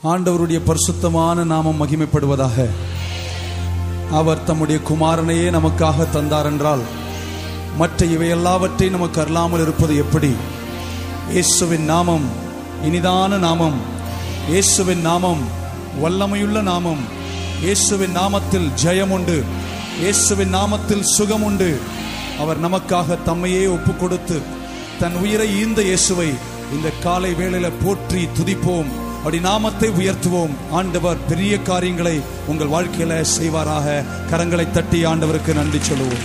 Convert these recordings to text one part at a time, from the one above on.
ஆண்டவருடைய பரிசுத்தமான நாமம் மகிமைப்படுவதாக அவர் தம்முடைய குமாரனையே நமக்காக தந்தார் என்றால் மற்ற இவை எல்லாவற்றையும் நமக்கு அருளாமல் இருப்பது எப்படி இயேசுவின் நாமம் இனிதான நாமம் இயேசுவின் நாமம் வல்லமையுள்ள நாமம் இயேசுவின் நாமத்தில் ஜெயம் உண்டு இயேசுவின் நாமத்தில் சுகம் உண்டு அவர் நமக்காக தம்மையே ஒப்பு கொடுத்து தன் உயிரை ஈந்த இயேசுவை இந்த காலை வேளையில போற்றி துதிப்போம் அப்படி நாமத்தை உயர்த்துவோம் ஆண்டவர் பெரிய காரியங்களை உங்கள் வாழ்க்கையில செய்வாராக கரங்களை தட்டி ஆண்டவருக்கு நன்றி சொல்லுவோம்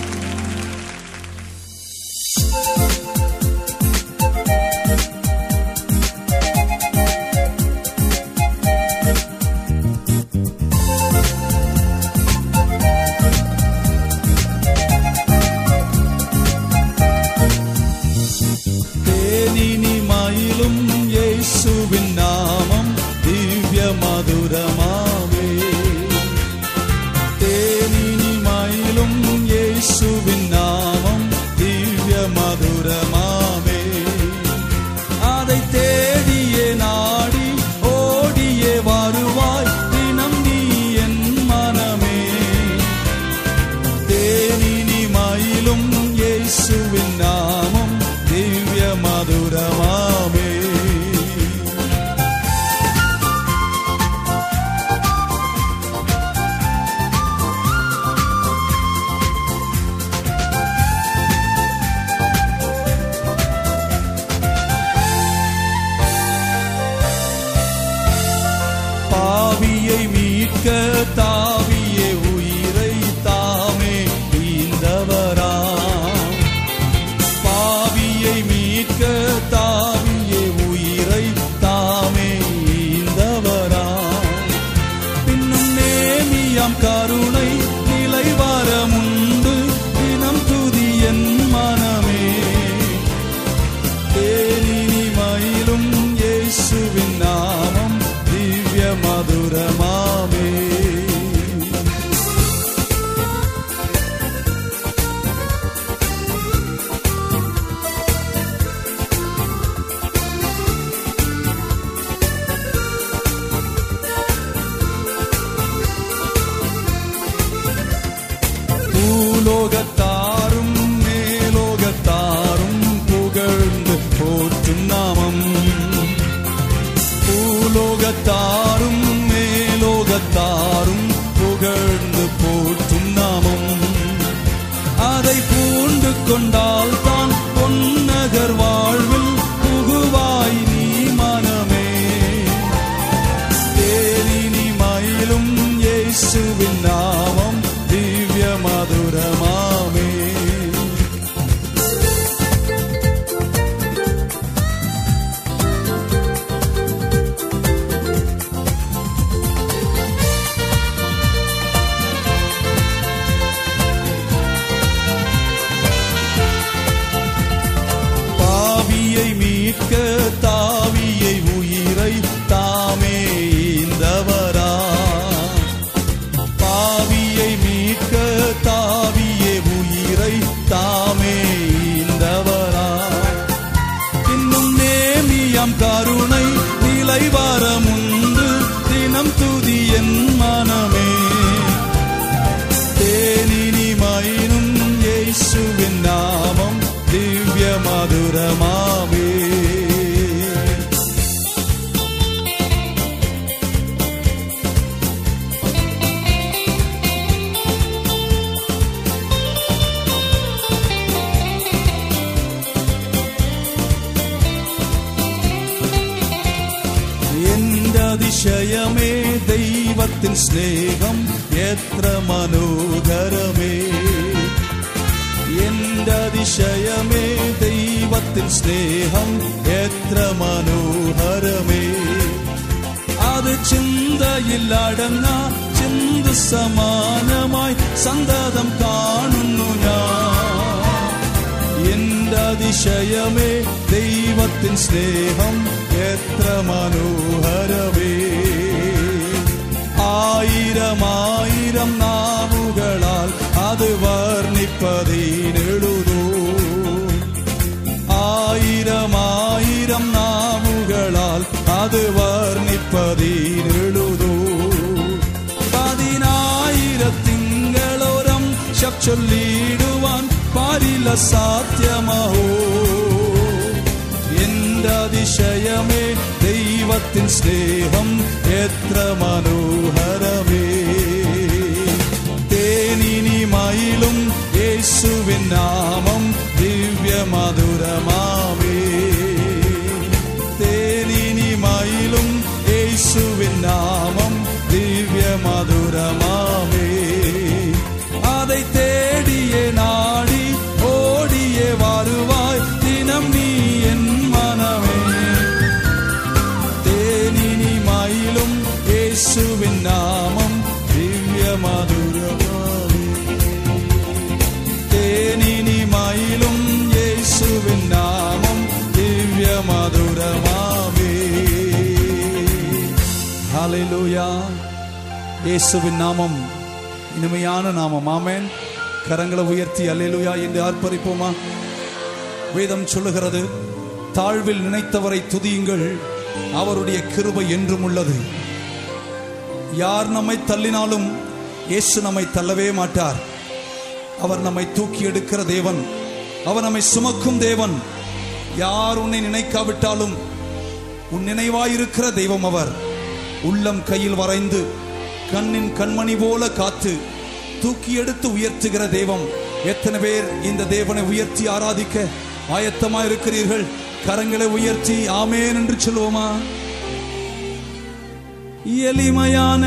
தேனினி மயிலும் இயேசுவின் நாமம் திவ்ய மதுரமாவே தேனினி மயிலும் இயேசுவின் நாமம் திவ்ய மதுரமாவே அதை தேடியே நாடி ஓடியே வருவாய் தினம் நீ என் மனமே தேனினி மயிலும் இயேசுவின் நாமம் திவ்ய மதுரமாமே பாவியை மீட்க தாவியே உயிரை தாமே ஈந்தவரா பாவியை மீட்க தாவியே உயிரை தாமே ஈந்தவரா பின்னும் நேமியாம் கருணை நிலை வரமுண்டு தினம் துதி என் மனமே தேனினி மயிலும் இயேசுவின் நாமம் திவ்ய மதுரமாமே பூலோகத்தாரும் மேலோகத்தாரும் புகழ்ந்து போற்றும் நாமம் பூலோகத்தாரும் மேலோகத்தாரும் புகழ்ந்து போற்றும் நாமம் அதை பூண்டு கொண்டால் தான் பொன்னகர் வாழ்வில் புகுவாய் நீ மனமே தேனினி மயிலும் இயேசுவின் நாமம் திவ்ய மதுரமாமே பாவியை மீட்க தாவியை உயிரை தாமே ஈந்தவரா பாவியை மீட்க தாவியே உயிரை தாமே ஈந்தவரா இன்னும் நேமியம் கருணை நிலை வரமுண்டு தினம் துதி என் மனமே தேனினி மயிலும் இயேசுவின் நாமம் திவ்ய மதுரமாவே എന്റെ അതിശയമേ ദൈവത്തിൻ സ്നേഹം എത്ര മനോഹരമേ എന്റെ അതിശയമേ ദൈവത്തിൻ സ്നേഹം എത്ര മനോഹരമേ അത് ചിന്തയിലടങ്ങ ചിന്ത സമാനമായി സന്തതം കാണുന്നു ഞാൻ എന്റെ അതിശയമേ ദൈവത്തിൻ സ്നേഹം എത്ര മനോഹരമേ ആയിരം ആയിരം നാവുകളാൽ അത് വർണ്ണിപ്പതീനെഴുതൂ ആയിരം ആയിരം നാവുകളാൽ അത് വർണ്ണിപ്പതീ ചൊല്ലിയിടുതോ പതിനായിരത്തിങ്കളോരം ശക് ചൊല്ലിയിടുവാൻ പാരില്ല സാധ്യമഹോ എന്റെ അതിശയമേ ദൈവത്തിൻ സ്നേഹം എത്ര മനോഹരമേ തേനിനിമയിലും യേശുവിൻ നാമം ദിവ്യമധുരമാവേ തേനിനിമയിലും യേശുവിൻ നാമം ദിവ്യമധുരമാവേ அதை தேடியே நாடி ஓடியே வருவாய் தினம் நீ என் மனமே தேனினி மயிலும் இயேசுவின் நாமம் திவ்ய மதுரமாவே தேனினி மயிலும் இயேசுவின் நாமம் திவ்ய மதுரமாவே ஹalleluya இயேசுவின் நாமம் இனிமையான நாமம் ஆமென் கரங்களை உயர்த்தி அல்லேலூயா என்று ஆர்ப்பரிப்போமா வேதம் சொல்லுகிறது தாழ்வில் நினைத்தவரை துதியுங்கள் அவருடைய கிருபை என்றும் உள்ளது யார் நம்மை தள்ளினாலும் இயேசு நம்மை தள்ளவே மாட்டார் அவர் நம்மை தூக்கி எடுக்கிற தேவன் அவர் நம்மை சுமக்கும் தேவன் யார் உன்னை நினைக்காவிட்டாலும் உன் நினைவாயிருக்கிற தெய்வம் அவர் உள்ளம் கையில் வரைந்து கண்ணின் கண்மணி போல காத்து தூக்கி எடுத்து உயர்த்துகிற தெய்வம் எத்தனை பேர் இந்த தேவனை உயர்த்தி ஆராதிக்க ஆயத்தமா இருக்கிறீர்கள் கரங்களை உயர்த்தி ஆமேன் என்று சொல்லுவோமா எளிமையான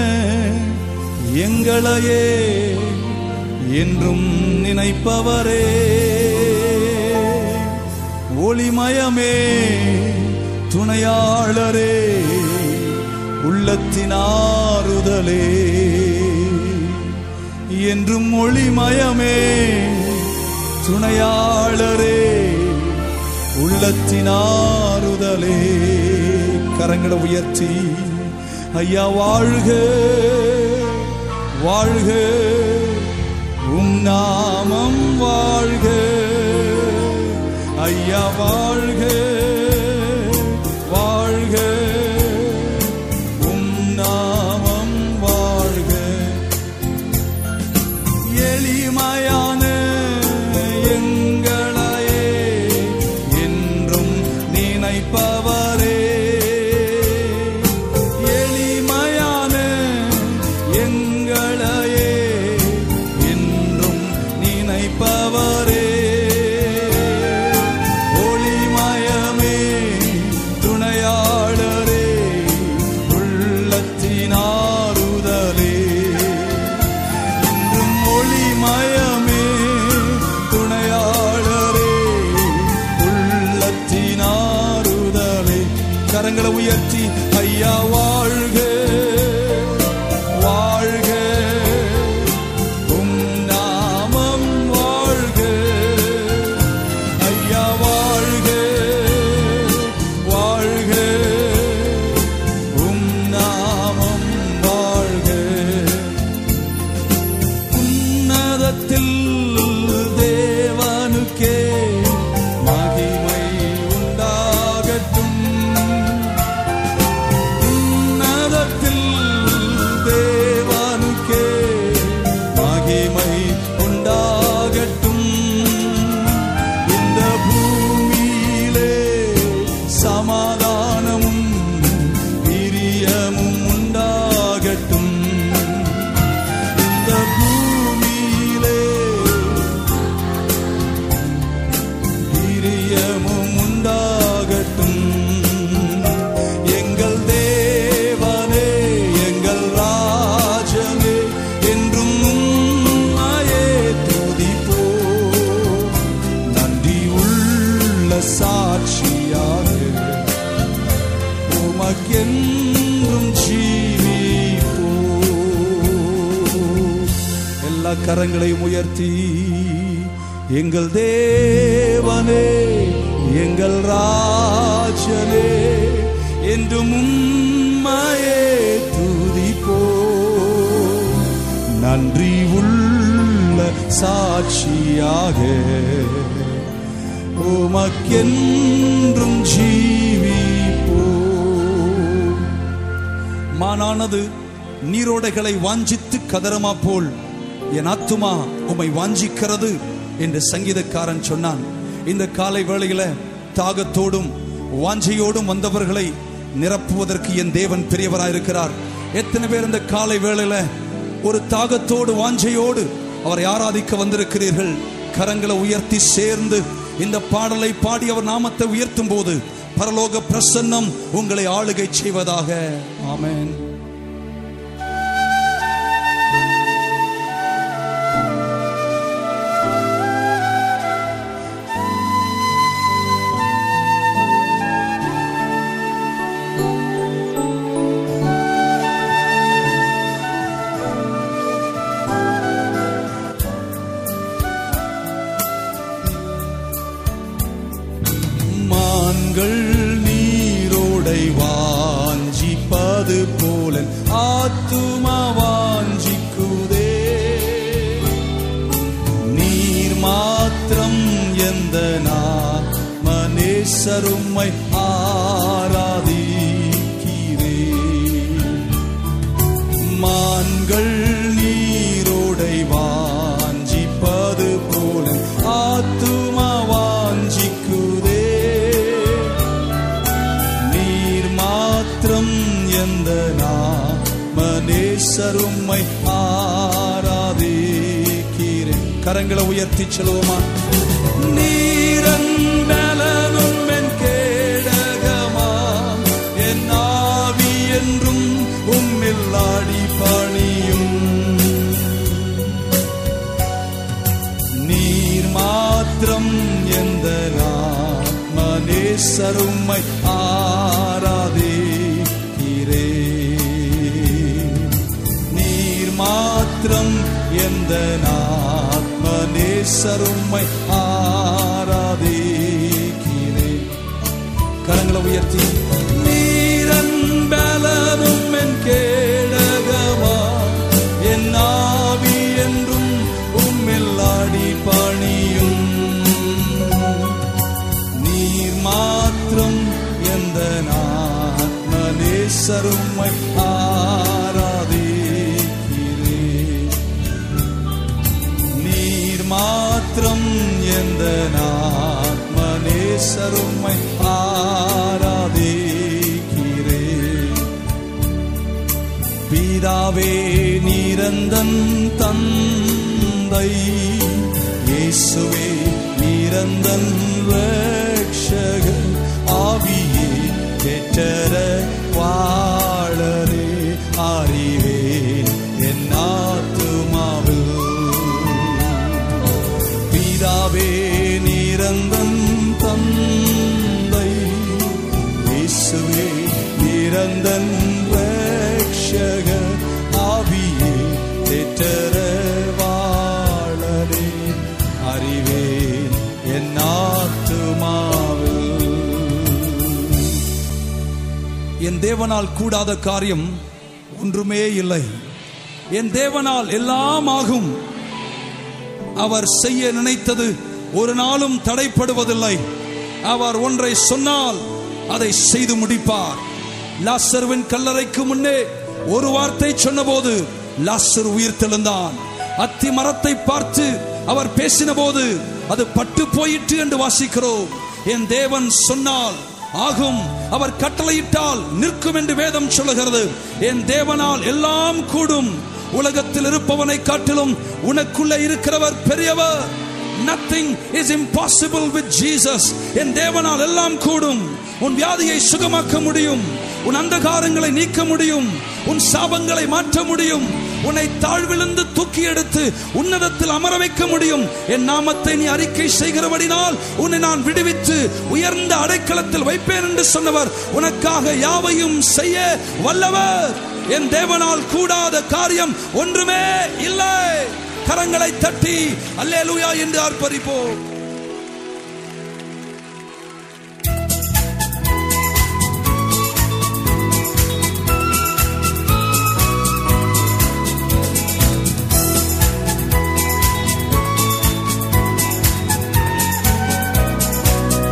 எங்களையே என்றும் நினைப்பவரே ஒளிமயமே துணையாளரே உள்ளத்தினாறுதலே என்றும் ஒளிமயமே துணையாளரே உள்ளத்தினாறுதலே கரங்களை உயர்த்தி ஐயா வாழ்க வாழ்க உம் நாமம் வாழ்க ஐயா வாழ்க வாழ்க உம் நாமம் வாழ்க எளிமையான எங்களையே என்றும் நினைப்பவரே எளிமையான எங்களையே என்றும் நினைப்பவரே ஒளிமயமே துணையாளரே உள்ளத்தினாறுதலே என்றும் ஒளிமயமே துணையாளரே உள்ளத்தினாறுதலே கரங்களை உயர்த்தி ஐயா வாழ்க வாழ்க உம் நாமம் வாழ்க ஐயா வாழ்க வாழ்க உம் நாமம் வாழ்க உன்னதத்தில் தேவனுக்கே மகிமை உண்டாகட்டும் உன்னதத்தில் தேவனுக்கே மகிமை உண்டாகட்டும் இந்த பூமியிலே சமாதானமும் பிரியமும் உண்டாகட்டும் இந்த பூமியிலே பிரியமும் உண்டாகட்டும் எங்கள் தேவனே எங்கள் ராஜனே என்றும் உம்மையே துதிப்போ நன்றி உள்ள சாட்சியாக உமக்கென்றும் ஜீவிப்போ எல்லா கரங்களையும் உயர்த்தி எங்கள் தேவனே எங்கள் ராஜனே என்றும் உம்மையே துதிப்போ நன்றி உள்ள சாட்சியாக உமக்கென்றும் ஜீவிப்போ மானானது நீரோடைகளை வாஞ்சித்து கதறமா போல் என் ஆத்துமா உம்மை வாஞ்சிக்கிறது என்று சங்கீதக்காரன் சொன்னான் இந்த காலை வேளையில தாகத்தோடும் வாஞ்சையோடும் வந்தவர்களை நிரப்புவதற்கு என் தேவன் பெரியவராயிருக்கிறார் எத்தனை பேர் இந்த காலை வேளையில ஒரு தாகத்தோடு வாஞ்சையோடு அவரை ஆராதிக்க வந்திருக்கிறீர்கள் கரங்களை உயர்த்தி சேர்ந்து இந்த பாடலை பாடி அவர் நாமத்தை உயர்த்தும் போது பரலோக பிரசன்னம் உங்களை ஆளுகை செய்வதாக ஆமென் மான்கள் நீரோடை வாஞ்சிப்பது போல ஆத்துமா வாஞ்சிக்குதே நீர் மாத்திரம் எந்த மனேசருமை ஆராதிக்கிறே மான்கள் நீரோடை வாஞ்சிப்பது போல ஆத்துமா வாஞ்சிக்குதே நீர் மாத்திரம் எந்த மனேசருமை ஆராதிக்கிறேன் கரங்களை உயர்த்தி சொல்லுவோமா நீரன் பலனும் என் கேடகமா என் ஆவி என்றும் உம்மில்லாடி பணியும் நீர் மாத்திரம் எந்த மனேசருமை ஆராதிக்கிறே நீர் மாத்திரம் எந்த மனேசருமை ஆராதிக்கிறே கரங்களை உயர்த்தி நீரன் பலனும் என் கேடகமா என் ஆவி என்றும் உம்மில்லாடி பணியும் நீர் மாத்திரம் எந்த ஆத்மநேசருமை ஆராதிக்கிறே நீர் மாத்திரம் எந்த ஆத்மநேசருமை ஆராதிக்கிறே பிதாவே நீரந்தன் தந்தை இயேசுவே நீரந்தன் ரட்சகர் ஆவியே பெற்றர வாழரே அறிவேன் என் ஆத்துமாவில் பிதாவே நிரந்தன் தந்தை இயேசுவே நிரந்தன் ரட்சகர் ஆவியே தேற்றர வாழரே அறிவேன் என் ஆத்துமாவில் என் தேவனால் கூடாத காரியம் ஒன்றுமே இல்லை என் தேவனால் எல்லாம் ஆகும் அவர் செய்ய நினைத்தது ஒரு நாளும் தடைப்படுவதில்லை அவர் ஒன்றை சொன்னால் அதை செய்து முடிப்பார் லாசர்வின் கல்லறைக்கு முன்னே ஒரு வார்த்தை சொன்னபோது லாசர் உயிர் தெழுந்தான் அத்தி மரத்தை பார்த்து அவர் பேசின போது அது பட்டு போயிற்று என்று வாசிக்கிறோம் என் தேவன் சொன்னால் ஆகும் அவர் கட்டளையிட்டால் நிற்கும் என்று வேதம் சொல்லுகிறது என் தேவனால் எல்லாம் கூடும் உலகத்தில் இருப்பவனை காட்டிலும் உனக்குள்ள இருக்கிறவர் பெரியவர் nothing is impossible with Jesus என் தேவனால் எல்லாம் கூடும் உன் வியாதியை சுகமாக்க முடியும் உன் அந்தகாரங்களை நீக்க முடியும் உன் சாபங்களை மாற்ற முடியும் உன்னை தாழ்விழுந்து தூக்கி எடுத்து உன்னதத்தில் அமர வைக்க முடியும் என் நாமத்தை நீ அறிக்கை செய்கிறபடினால் உன்னை நான் விடுவித்து உயர்ந்த அடைக்கலத்தில் வைப்பேன் என்று சொன்னவர் உனக்காக யாவையும் செய்ய வல்லவர் என் தேவனால் கூடாத காரியம் ஒன்றுமே இல்லை கரங்களை தட்டி அல்லேலூயா என்று ஆர்ப்பரிப்போம்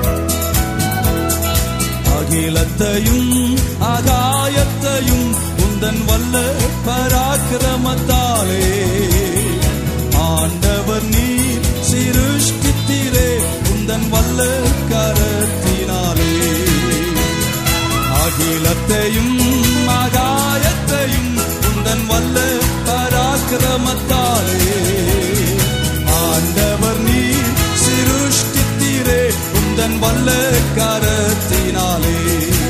அகிலத்தையும் ஆகாயத்தையும் உன் உந்தன் வல்ல பராக்கிரமத்தாலே ஆண்டவர் நீர் சிருஷ்டித்தீரே உந்தன் வல்ல கரத்தினாலே அகிலத்தையும் ஆகாயத்தையும் உந்தன் வல்ல பராக்கிரமத்தாலே ஆண்டவர் நீர் சிருஷ்டித்தீரே உந்தன் வல்ல கரத்தினாலே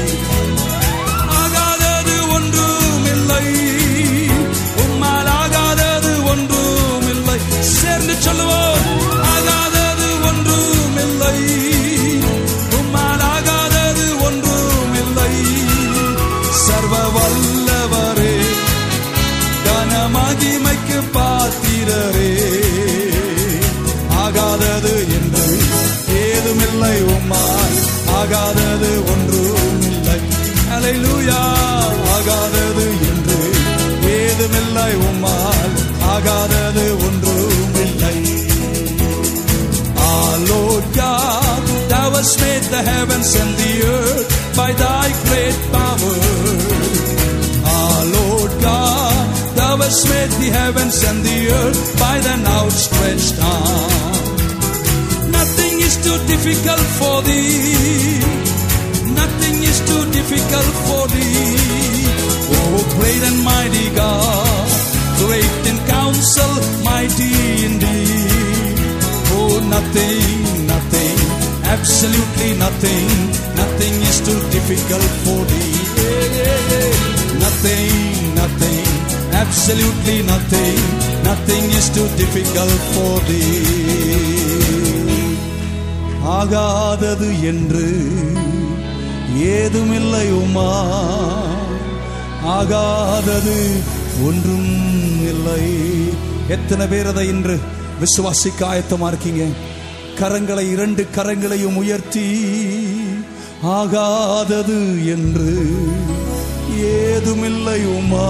ஆகாதது ஒன்றுமில்லை உம்மால் ஆகாதது ஒன்றுமில்லை சேர்ந்து சொல்லுவோம் ஆகாதது ஒன்றுமில்லை உம்மால் ஆகாதது ஒன்றுமில்லை சர்வ வல்லவரே கனமகிமைக்கு பாத்திரரே ஆகாதது என்று ஏதுமில்லை உம்மால் ஆகாதது ஒன்றுமில்லை அலைலூயா ஆகாதது என்று ஏதுமில்லை உம்மால் ஆகாதது ஒன்றுமில்லை Our Lord God, thou hast made the heavens and the earth by thy great power. Our Lord God, thou hast made the heavens and the earth by thine outstretched arm. Nothing is too difficult for thee. Nothing is too difficult for thee. Oh, great and mighty God, great in counsel, mighty indeed. Oh, nothing, nothing, absolutely nothing, nothing is too difficult for thee. Yeah, yeah, yeah. Nothing, nothing, absolutely nothing, nothing is too difficult for thee. ஆகாதது என்று ஏதுமில்லை உமா ஆகாதது ஒன்றும் இல்லை எத்தனை பேர் அதை இன்று விசுவாசிக்க ஆயத்தமா இருக்கீங்க கரங்களை இரண்டு கரங்களையும் உயர்த்தி ஆகாதது என்று ஏதுமில்லை உமா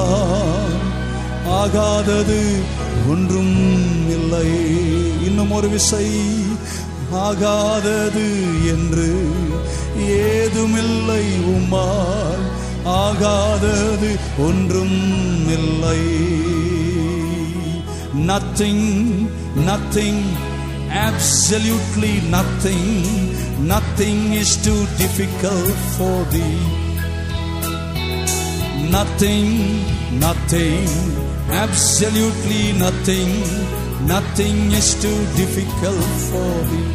ஆகாதது ஒன்றும் இல்லை இன்னும் ஒரு விசை ஆகாதது என்று ஏதுமில்லை உம்மால் ஆகாதது ஒன்றும் இல்லை nothing nothing absolutely nothing nothing is too difficult for thee nothing nothing absolutely nothing nothing is too difficult for thee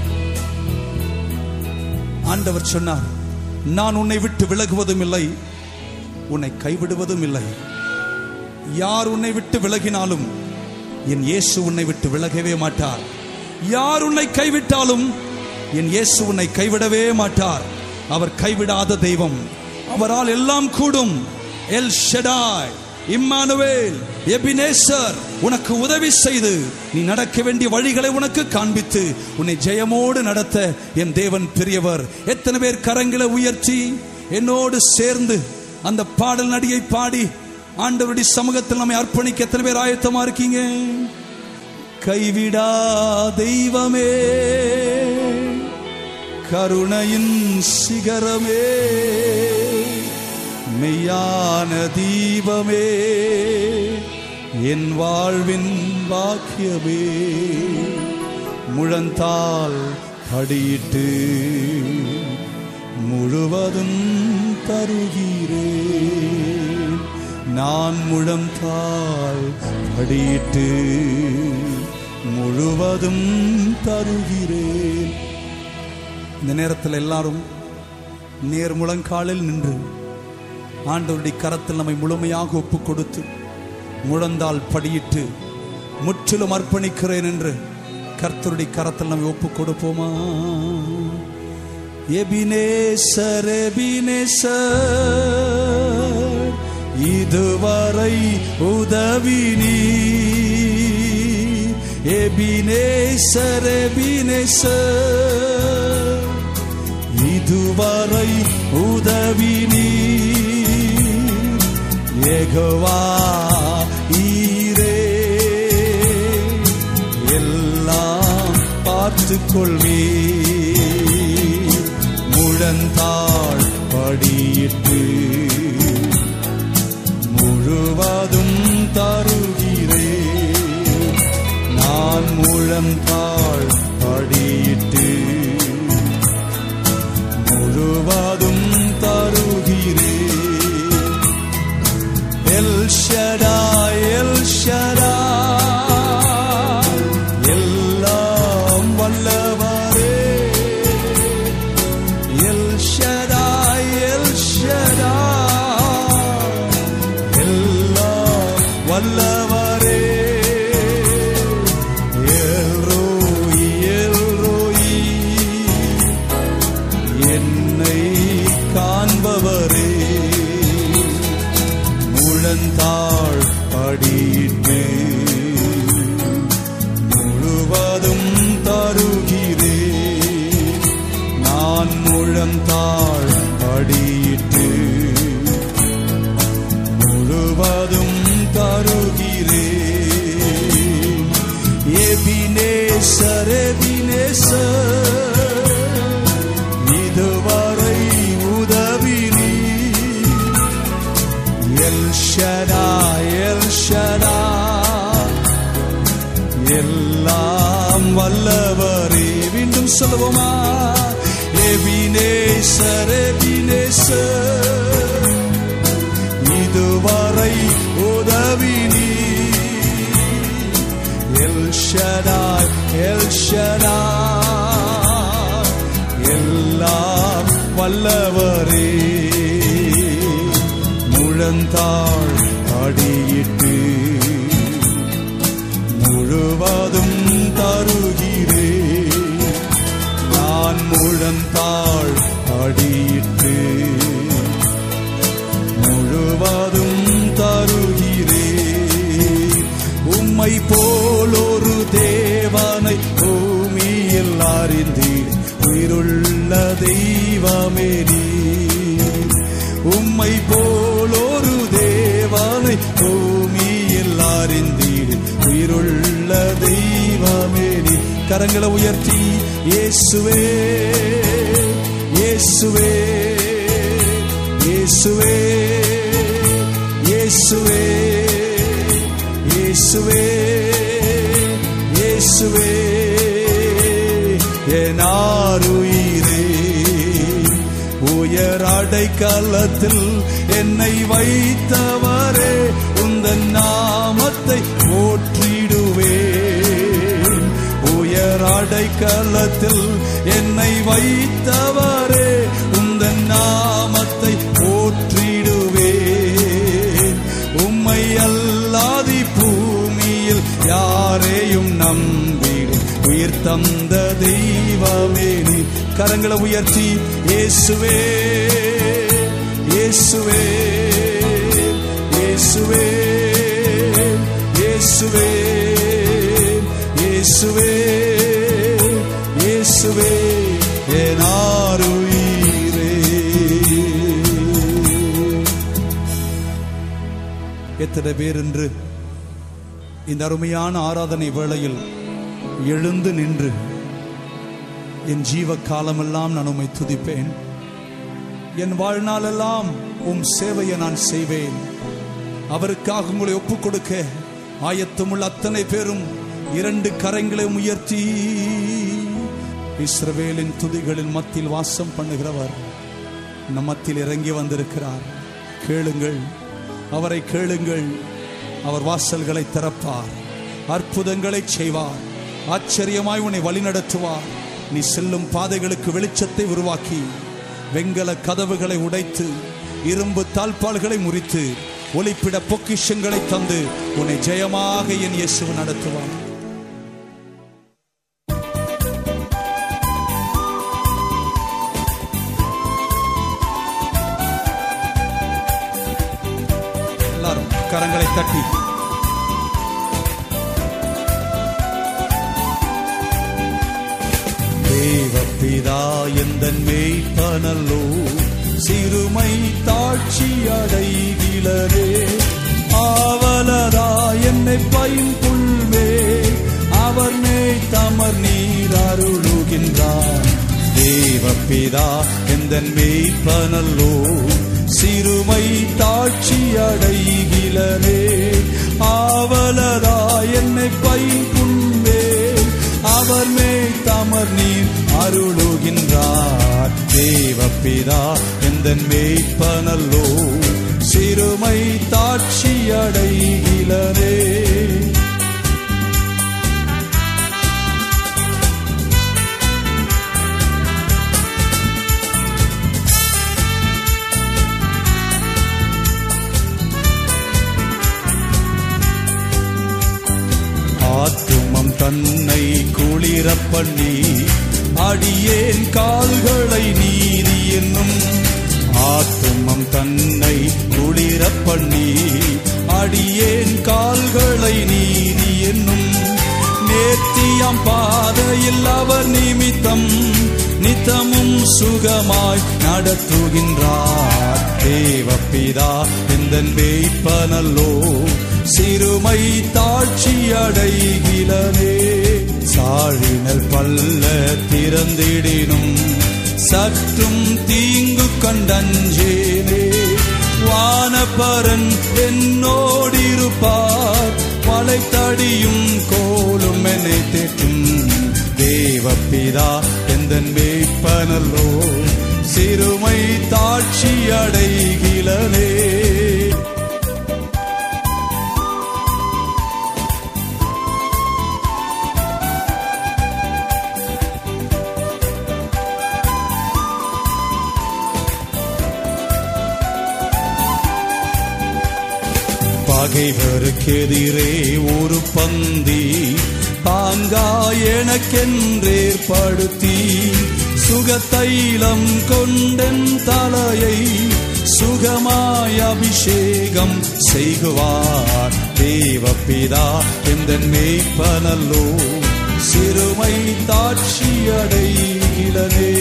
ஆண்டவர் சொன்னார் நான் உன்னை விட்டு விலகுவதும் இல்லை உன்னை கைவிடுவதும் இல்லை யார் உன்னை விட்டு விலகினாலும் என் இயேசு உன்னை விட்டு விலகவே மாட்டார் யார் உன்னை கைவிட்டாலும் என் இயேசு உன்னை கைவிடவே மாட்டார் அவர் கைவிடாத தெய்வம் அவரால் எல்லாம் கூடும் எல் ஷெடாய் இம்மானுவேல் எபினேசர் உனக்கு உதவி செய்து நீ நடக்க வேண்டிய வழிகளை உனக்கு காண்பித்து உன்னை ஜெயமோடு நடத்த என் தேவன் பெரியவர் எத்தனை பேர் கரங்களை உயர்த்தி என்னோடு சேர்ந்து அந்த பாடல் நடிகை பாடி ஆண்டவருடைய சமூகத்தில் நம்மை அர்ப்பணிக்க எத்தனை பேர் ஆயத்தமா இருக்கீங்க கைவிடா தெய்வமே கருணையின் சிகரமே மெய்யான தீபமே என் வாழ்வின் பாக்கியமே முழந்தால் படியிட்டு முழுவதும் தருகிறேன் நான் முழந்தால் படியிட்டு முழுவதும் தருகிறேன் இந்த நேரத்தில் எல்லாரும் நேர் முழங்காலில் நின்று ஆண்டவருடைய கரத்தில் நம்மை முழுமையாக ஒப்பு கொடுத்து முழந்தால் படியிட்டு முற்றிலும் அர்ப்பணிக்கிறேன் என்று கர்த்தருடைய கரத்தில் நம்மை ஒப்பு கொடுப்போமா எபினேசர் எபினேசர் இதுவரை உதவி நீ எபினேசர் எபினேசர் இதுவரை உதவி நீ ஏகவா ஈரே எல்லாம் பார்த்து கொள்வே முழந்தாள் படியிட்டு முழு முழந்தாள் படியிட்டு முழுவதும் தருகிறே எல் ஷடாய் எல் ஷடாய் எல்லாம் வல்லவரே எல் ஷடாய் எல் ஷடாய் எல்லாம் வல்லவரே எல் ரோயி எல் ரோயி என்னை காண்பவரே முழந்தாள் படியிட்டு முழுவதும் தருகிறே நான் முழந்தாள் படியிட்டு முழுவதும் தருகிறே எபினேசர் எபினேசர் இதுவரை உதவினீ எல் ஷடா எல் ஷடா எல்லாம் வல்லவரே மீண்டும் சொல்லுவோமா எபினேசர் எபினேசர் இதுவரை உதவினீ எல் ஷடா எல் ஷடா எல்லாம் வல்லவரே முழந்தாள் அடியிட்டு முழுவதும் தருகிறே நான் முழந்தாள் அடியிட்டு முழுவதும் தருகிறே உம்மை போலொரு தேவனை பூமியில் அறிந்தீர் உயிருள்ள தெய்வமே நீர் உம்மை போலொரு தேவனை பூமியில் அறிந்தீர் உயிருள்ள தெய்வமே நீர் கரங்களை உயர்த்தி இயேசுவே இயேசுவே இயேசுவே இயேசுவே இயேசுவே இயேசுவே என் ஆருயிரே உயர் அடைக்கலத்தில் என்னை வைத்தவரே உந்தன் நாமத்தை போற்றிடுவேன் உயர் அடைக்கலத்தில் என்னை வைத்தவரே உந்தன் நாமத்தை போற்றிடுவேன் உம்மை அல்லாதி பூமியில் யாரையும் நம்பிடு உயிர் தந்த தெய்வமே நீ கரங்களை உயர்த்தி இயேசுவே இயேசுவே இயேசுவே இயேசுவே இயேசுவே இயேசுவே என் ஆருயிரே எத்தனை பேர் என்று இந்த அருமையான ஆராதனை வேளையில் எழுந்து நின்று என் ஜீவ காலமெல்லாம் நான் உம்மை துதிப்பேன் என் வாழ்நாளெல்லாம் உம் சேவையை நான் செய்வேன் அவருக்காக உங்களை ஒப்புக் கொடுக்க ஆயத்தமுள்ள அத்தனை பேரும் இரண்டு கரங்களை உயர்த்தி இஸ்ரவேலின் துதிகளின் மத்தியில் வாசம் பண்ணுகிறவர் நம் மத்தியில் இறங்கி வந்திருக்கிறார் கேளுங்கள் அவரை கேளுங்கள் அவர் வாசல்களை திறப்பார் அற்புதங்களை செய்வார் ஆச்சரியமாய் உன்னை வழிநடத்துவார் நீ செல்லும் பாதைகளுக்கு வெளிச்சத்தை உருவாக்கி வெங்கல கதவுகளை உடைத்து இரும்பு தாழ்பால்களை முறித்து ஒளிப்பிட பொக்கிஷங்களை தந்து உன்னை ஜெயமாக என் இயேசு நடத்துவார் எல்லாரும் கரங்களை தட்டி தேவப்பிதா எந்தன் மேய்ப்பனல்லோ சிறுமை தாட்சி அடைகிலரே ஆவலரா என்னை பையும் புல்வே அவர் மேய் தமர் நீர் அருளுகின்றார் தேவப்பிதா எந்தன் மேய்ப்பனல்லோ சிறுமை தாட்சி அடைகிலரே ஆவலரா என்னை பையும் புல்வே தேவப்பிதா எந்த மேய்ப்பனல்லோ சிறுமை தாட்சி அடைகிலனே ஆத்துமம் தன்னை குளிரப் பண்ணி அடியேன் கால்களை நீதி என்னும் ஆத்துமம் தன்னை குளிரப் பண்ணி அடியேன் கால்களை நீதி என்னும் நேர்த்தியாம் பாதையில் அவர் நிமித்தம் நித்தமும் சுகமாய் நடத்துகின்றார் தேவப்பிதா எந்த வேய்ப்பனல்லோ சிறுமை தாட்சி அடைகிலனே சாழினல் பல்ல திறந்திடினும் சற்றும் தீங்கு கண்டஞ்சேனே வானபரன் என்னோடிருப்பார் வளைத்தடியும் கோலும் என்னை தேற்றும் தேவப்பிதா எந்த மேய்ப்பனல்லோ சிறுமை தாட்சி அடைகிலனே பகைவருக்கெதிரே ஒரு பந்தி பாங்கா எனக்கென்றேற்படுத்தி சுகத்தைலம் கொண்டன் தலையை சுகமாய் அபிஷேகம் செய்குவார் தேவப்பிதா எந்த மேய்ப்பனல்லோ சிறுமை தாட்சி அடைகிலனே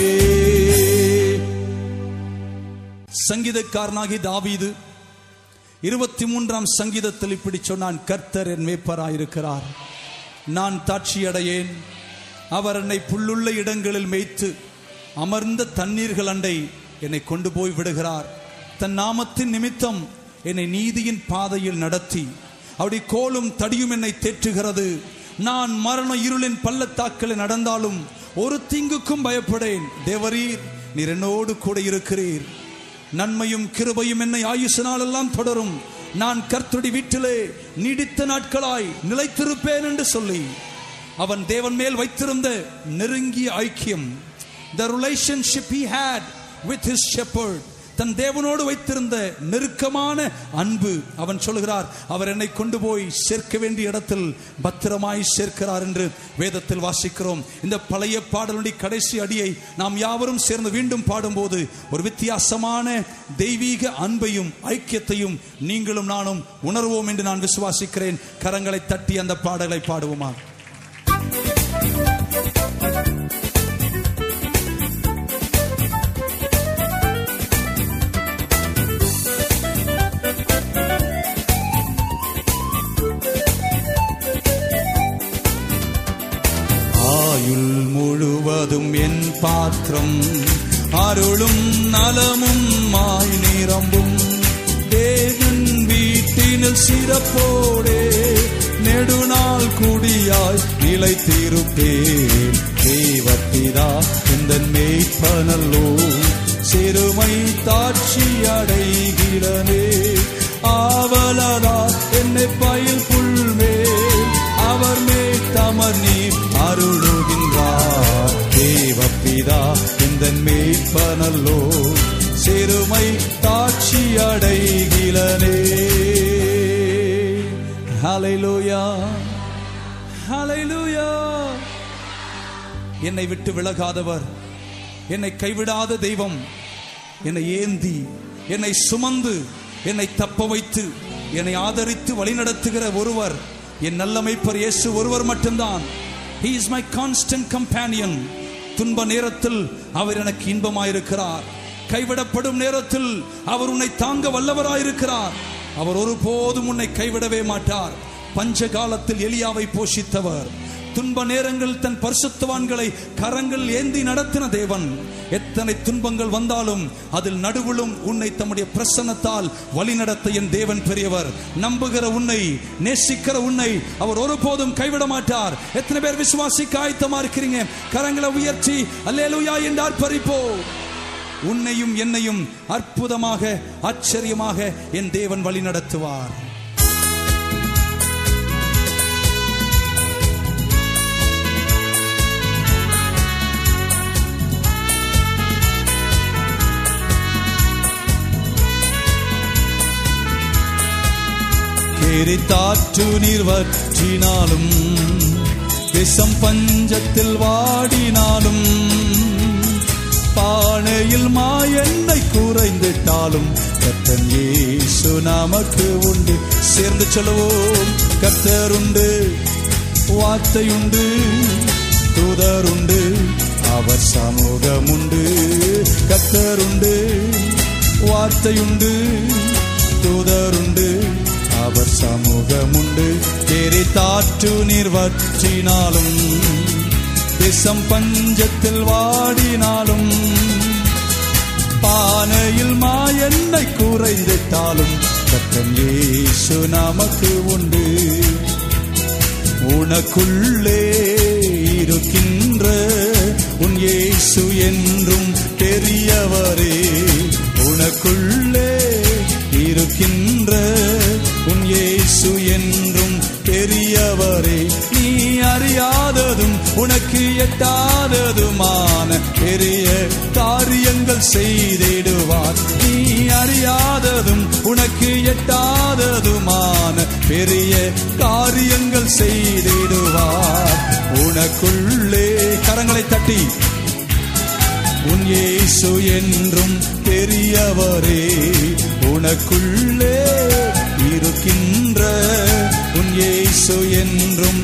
சங்கீதக்காரனாகி தாவீது இருபத்தி மூன்றாம் சங்கீதத்தில் இப்படி சொன்னான் கர்த்தர் என் மேய்ப்பராயிருக்கிறார் நான் தாட்சியடையேன் அவர் என்னை புல்லுள்ள இடங்களில் மேய்த்து அமர்ந்த தண்ணீர்கள் அண்டை என்னை கொண்டு போய் விடுகிறார் தன் நாமத்தின் நிமித்தம் என்னை நீதியின் பாதையில் நடத்தி அவருடைய கோலும் தடியும் என்னை தேற்றுகிறது நான் மரண இருளின் பள்ளத்தாக்களில் நடந்தாலும் ஒரு தீங்குக்கும் பயப்படேன் தேவரீர் நீர் என்னோடு கூட இருக்கிறீர் நன்மையும் கிருபையும் என்னை ஆயுசு நாளெல்லாம் தொடரும் நான் கர்த்தருடி வீட்டிலே நீடித்த நாட்களாய் நிலைத்திருப்பேன் என்று சொல்லி அவன் தேவன் மேல் வைத்திருந்த நெருங்கிய ஐக்கியம் the relationship he had with his shepherd தன் தேவனோடு வைத்திருந்த நெருக்கமான அன்பு அவன் சொல்கிறார் அவர் என்னை கொண்டு போய் சேர்க்க வேண்டிய இடத்தில் பத்திரமாய் சேர்க்கிறார் என்று வேதத்தில் வாசிக்கிறோம் இந்த பழைய பாடலுடைய கடைசி அடியை நாம் யாவரும் சேர்ந்து மீண்டும் பாடும்போது ஒரு வித்தியாசமான தெய்வீக அன்பையும் ஐக்கியத்தையும் நீங்களும் நானும் உணர்வோம் என்று நான் விசுவாசிக்கிறேன் கரங்களை தட்டி அந்த பாடலை பாடுவோமா ஆயுள் முழுவதும் என் பாத்திரம் அருளும் நலமும் மாய் நிரம்பும் தேவன் வீட்டினில் சிறப்போடே நெடுநாள் குடியாய் நிலைத்திருப்பேன் தேவப்பிதா இந்த மேய்ப்பனல்லோ சிறுமை தாட்சி அடைகிறனே ஆவலரா என்னை பயில் புல்மேல் அவர் மேல் தமர் நீர் அருளுகின்றார் தேவப்பிதா இந்த மேய்ப்பனல்லோ சிறுமை தாட்சி அடைகிலனே ஹalleluya ஹalleluya என்னை விட்டு விலகாதவர் என்னை கைவிடாத தெய்வம் என்னை ஏந்தி என்னை சுமந்து என்னை தப்ப வைத்து என்னை ஆதரித்து வழிநடத்துகிற ஒருவர் என் நல்லமைப்பர் இயேசு ஒருவர் மட்டும்தான் he is my constant companion துன்ப நேரத்தில் அவர் எனக்கு இன்பமாயிருக்கிறார் கைவிடப்படும் நேரத்தில் அவர் உன்னை தாங்க வல்லவராயிருக்கிறார் அவர் ஒருபோதும் உன்னை கைவிடவே மாட்டார் பஞ்ச காலத்தில் எலியாவை போஷித்தவர் துன்ப நேரங்கள் தன் பரிசுத்தவான்களை கரங்கள் ஏந்தி நடத்தின தேவன் எத்தனை துன்பங்கள் வந்தாலும் அதில் நடுவிலும் உன்னை தம்முடைய பிரசன்னத்தால் வழிநடத்த என் தேவன் பெரியவர் நம்புகிற உன்னை நேசிக்கிற உன்னை அவர் ஒருபோதும் கைவிட மாட்டார் எத்தனை பேர் விசுவாசிக்க ஆயத்தமா இருக்கிறீங்க கரங்களை உயர்த்தி அல்லேலூயா என்று ஆர்ப்பரிப்போ உன்னையும் என்னையும் அற்புதமாக ஆச்சரியமாக என் தேவன் வழி நடத்துவார் எரித்தாற்று நீர் வற்றினாலும் விஷம் பஞ்சத்தில் வாடினாலும் பானையில் மாயெண்ணை குறைந்திட்டாலும் கத்தன் இயேசு நமக்கு உண்டு சேர்ந்து சொல்லுவோம் கத்தர் உண்டு வார்த்தை உண்டு தூதர் உண்டு அவர் சமூகம் உண்டு கத்தர் உண்டு வார்த்தை உண்டு தூதர் உண்டு அவர் சமூகம் உண்டு எரித்தாற்று நீர் வற்றினாலும் விஷம் பஞ்சத்தில் வாடினாலும் பானையில் மாயெண்ணை குறைந்திட்டாலும் கத்தன் இயேசு நமக்கு உண்டு உனக்குள்ளே இருக்கின்ற உன் இயேசு என்றும் பெரியவரே உனக்குள்ளே இருக்கின்ற உன் இயேசு என்றும் பெரியவரே நீ அறியாததும் உனக்கு எட்டாததுமான பெரிய காரியங்கள் செய்திடுவார் நீ அறியாததும் உனக்கு எட்டாததுமான பெரிய காரியங்கள் செய்திடுவார் உனக்குள்ளே கரங்களை தட்டி உன் இயேசு என்றும் பெரியவரே உனக்குள்ளே இருக்கின்ற உன் இயேசு என்றும்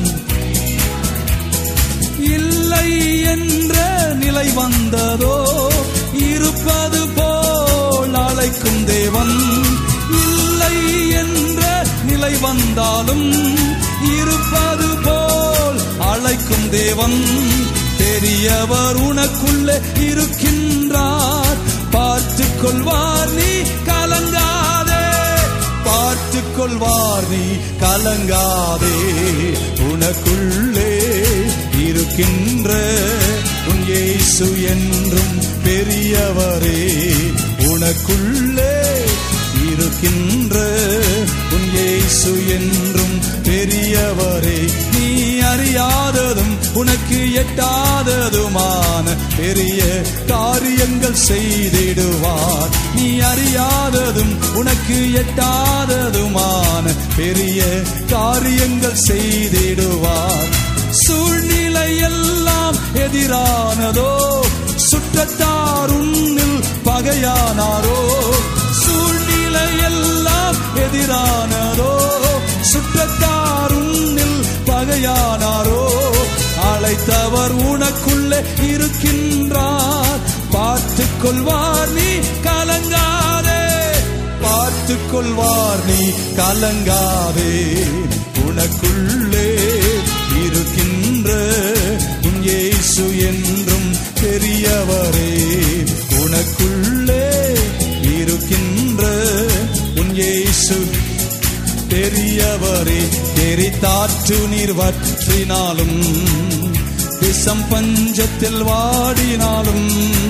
இல்லை என்ற நிலை வந்ததோ இருப்பது போல் அழைக்கும் தேவன் இல்லை என்ற நிலை வந்தாலும் இருப்பது போல் அழைக்கும் தேவன் பெரியவர் உனக்குள்ளே இருக்கின்றார் பார்த்து கொள்வார் நீ கலங்காதே பார்த்து கொள்வார் நீ கலங்காதே உனக்குள்ளே இருக்கின்ற உன் இயேசு என்றும் பெரியவரே உனக்குள்ளே இருக்கின்ற உன் இயேசு என்றும் பெரியவரே நீ அறியாததும் உனக்கு எட்டாததுமான பெரிய காரியங்கள் செய்திடுவார் நீ அறியாததும் உனக்கு எட்டாததுமான பெரிய காரியங்கள் செய்திடுவார் சூழ்நிலை எல்லாம் எதிரானதோ சுற்றத்தார் உன்னில் பகையானாரோ சூழ்நிலை எல்லாம் எதிரானதோ சுற்றத்தார் உன்னில் பகையானாரோ அழைத்தவர் உனக்குள்ளே இருக்கின்றார் பார்த்து கொள்வார் நீ கலங்காதே பார்த்து கொள்வார் நீ கலங்காதே உனக்குள்ளே இருக்கின்ற உன் இயேசு என்றும் பெரியவரே உனக்குள்ளே இருக்கின்ற உன் இயேசு பெரியவரே எரித்தாற்று நீர் வற்றினாலும் விஷம் பஞ்சத்தில் வாடினாலும்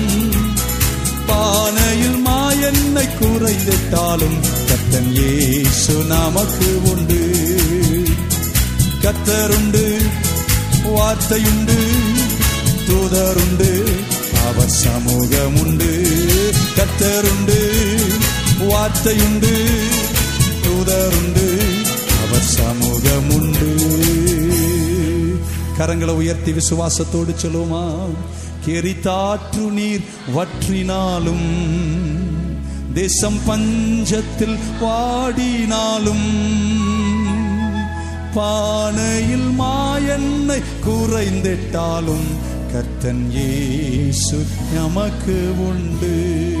பானையில் மாயெண்ணை குறைந்திட்டாலும் கத்தன் இயேசு நமக்கு உண்டு கத்தருண்டு வார்த்தையுண்டு தூதருண்டு அவர் சமூகம் உண்டு கத்தருண்டு வார்த்தையுண்டு தூதருண்டு அவர் சமூகம் உண்டு கரங்களை உயர்த்தி விசுவாசத்தோடு சொல்லுமா கெரித்தாற்று நீர் வற்றினாலும் தேசம் பஞ்சத்தில் வாடினாலும் பானையில் மாயெண்ணை குறைந்திட்டாலும் கர்த்தன் இயேசு நமக்கு உண்டு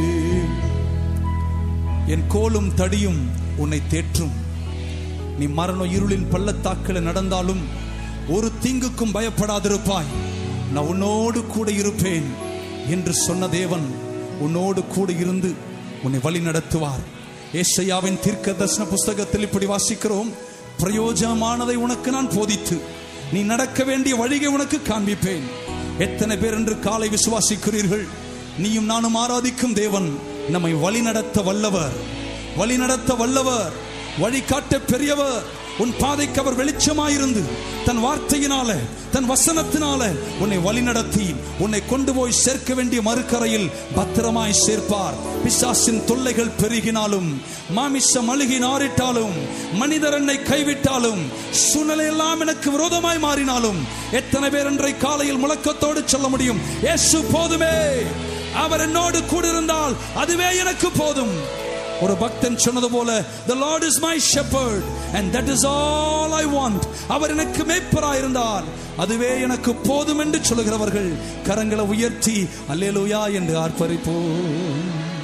என் கோலும் தடியும் உன்னை தேற்றும் நீ மரண இருளின் பள்ளத்தாக்கில் நடந்தாலும் ஒரு தீங்குக்கும் பயப்படாதிருப்பாய் நான் உன்னோடு கூட இருப்பேன் என்று சொன்ன தேவன் உன்னோடு கூட இருந்து உன்னை வழி நடத்துவார் ஏசையாவின் தீர்க்க தரிசன புஸ்தகத்தில் இப்படி வாசிக்கிறோம் பிரயோஜனமானதை உனக்கு நான் போதித்து நீ நடக்க வேண்டிய வழியை உனக்கு காண்பிப்பேன் எத்தனை பேர் என்று காலை விசுவாசிக்கிறீர்கள் நீயும் நானும் ஆராதிக்கும் தேவன் நம்மை வழிநடத்த வல்லவர் வழிநடத்த வல்லவர் வழிகாட்ட பெரியவர் உன் பாதைக்கு அவர் வெளிச்சமாயிருந்து தன் வார்த்தையினால தன் வசனத்தினால உன்னை வழிநடத்தி உன்னை கொண்டு போய் சேர்க்க வேண்டிய மறுக்கரையில் பத்திரமாய் சேர்ப்பார் பிசாசின் தொல்லைகள் பெருகினாலும் மாமிசம் அழுகி நாரிட்டாலும் மனிதர் என்னை கைவிட்டாலும் சூழ்நிலை எல்லாம் எனக்கு விரோதமாய் மாறினாலும் எத்தனை பேர் இன்றை காலையில் முழக்கத்தோடு சொல்ல முடியும் இயேசு போதுமே அவர் என்னோடு கூட இருந்தால் அதுவே எனக்கு போதும் ஒரு பக்தன் சொன்னது போல the lord is my shepherd and that is all i want அவர் எனக்கு மேய்ப்பராய் இருந்தார் அதுவே எனக்கு போதும் என்று சொல்லுகிறவர்கள் கரங்களை உயர்த்தி அல்லேலூயா என்று ஆர்ப்பரிப்போம்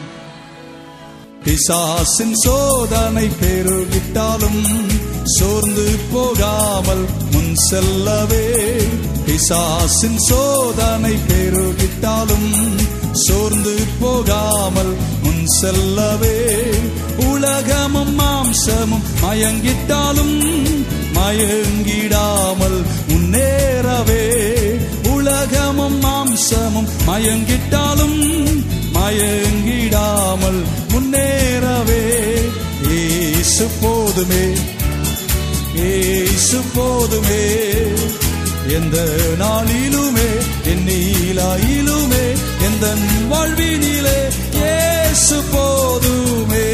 பிசாசின் சோதனை பெருகிட்டாலும் சோர்ந்து போகாமல் முன் செல்லவே பிசாசின் சோதனை பெருகிட்டாலும் சோர்ந்து போகாமல் முன் செல்லவே உலகமும் மாம்சமும் மயங்கிட்டாலும் மயங்கிடாமல் முன்னேறவே உலகமும் மாம்சமும் மயங்கிட்டாலும் மயங்கிடாமல் முன்னேறவே ஏசு போதுமே ஏசு போதுமே எந்த நாளிலுமே என் நீலாயிலுமே எந்த வாழ்வினிலே ஏசு போதுமே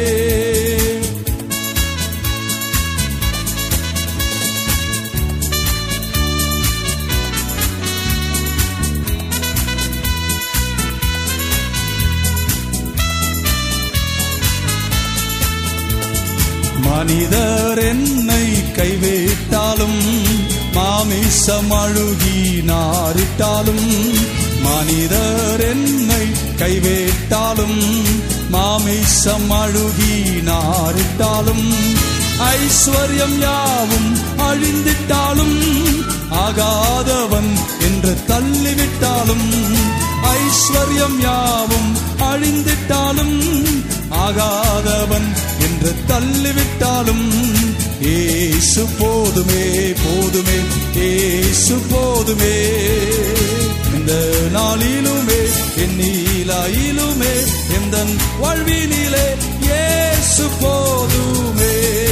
மனிதர் என்னை கைவிட்டாலும் மாமிசம் அழுகி நாரிட்டாலும் மனிதர் என்னை கைவிட்டாலும் மாமிசம் அழுகி நாரிட்டாலும் ஐஸ்வர்யம் யாவும் அழிந்திட்டாலும் ஆகாதவன் என்று தள்ளிவிட்டாலும் ஐஸ்வர்யம் யாவும் அழிந்திட்டாலும் ஆகாதவன் என்று தள்ளிவிட்டாலும் ஏசு போதுமே போதுமே ஏசு போதுமே இந்த நாளிலுமே என் நீலாயிலுமே எந்த வாழ்வினிலே ஏசு போதுமே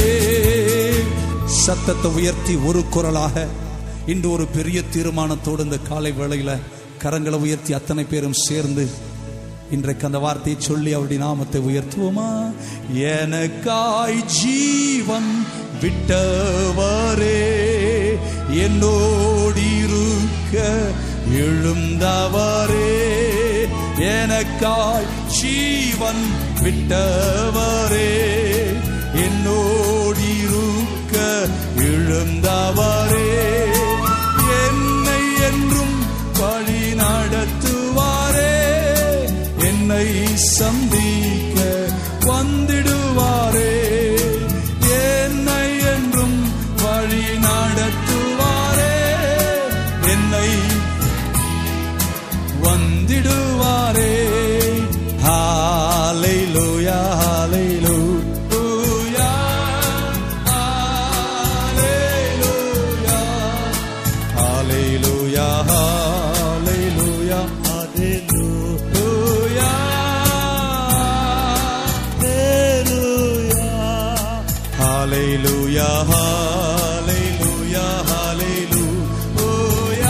சத்தத்தை உயர்த்தி ஒரு குரலாக இன்று ஒரு பெரிய தீர்மானத்தோடு இந்த காலை வேளையில கரங்களை உயர்த்தி அத்தனை பேரும் சேர்ந்து இன்றைக்கு அந்த வார்த்தையை சொல்லி அவருடைய நாமத்தை உயர்த்துவோமா எனக்காய் ஜீவன் விட்டவரே என்னோடு இருக்க எழுந்தவரே எனக்காய் ஜீவன் விட்டவரே என்னோடு இருக்க எழுந்தவரே என்னை என்றும் வழி நடத்துவாரே என்னை சந்திக்க வந்திடுவாரே என்னை என்றும் வழி நடத்துவாரே என்னை வந்திடுவாரே ஹalleluya ஹalleluya ஹalleluya ஹalleluya ஹalleluya ஹalleluya ஹalleluya ஹalleluya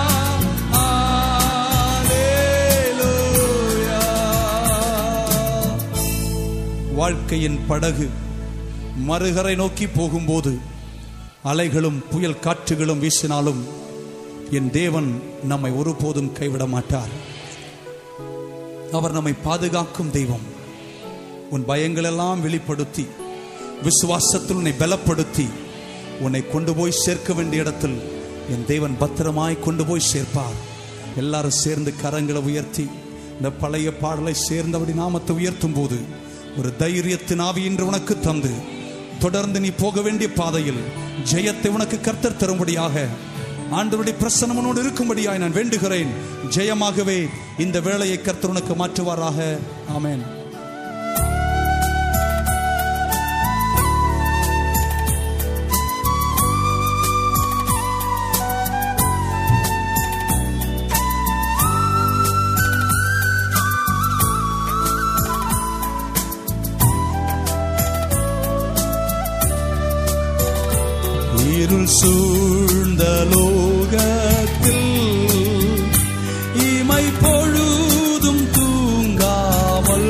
ஹalleluya வாழ்க்கையின் படகு மறுகரை நோக்கி போகும்போது அலைகளும் புயல் காற்றுகளும் வீசினாலும் என் தேவன் நம்மை ஒருபோதும் கைவிட மாட்டார் அவர் நம்மை பாதுகாக்கும் தெய்வம் உன் பயங்களெல்லாம் வெளிப்படுத்தி விசுவாசத்தில் உன்னை பலப்படுத்தி உன்னை கொண்டு போய் சேர்க்க வேண்டிய இடத்தில் என் தேவன் பத்திரமாய் கொண்டு போய் சேர்ப்பார் எல்லாரும் சேர்ந்து கரங்களை உயர்த்தி இந்த பழைய பாடலை சேர்ந்தபடி நாமத்தை உயர்த்தும் போது ஒரு தைரியத்தின் ஆவி இன்று உனக்கு தந்து தொடர்ந்து நீ போக வேண்டிய பாதையில் ஜெயத்தை உனக்கு கர்த்தர் தரும்படியாக ஆண்டவருடைய பிரசனம் உன்னோடு இருக்கும்படியாய் நான் வேண்டுகிறேன் ஜெயமாகவே இந்த வேலையை கர்த்தர் உனக்கு மாற்றுவாராக ஆமென் இருள் சூழ்ந்த லோகத்தில் இமை பொழுதும் தூங்காமல்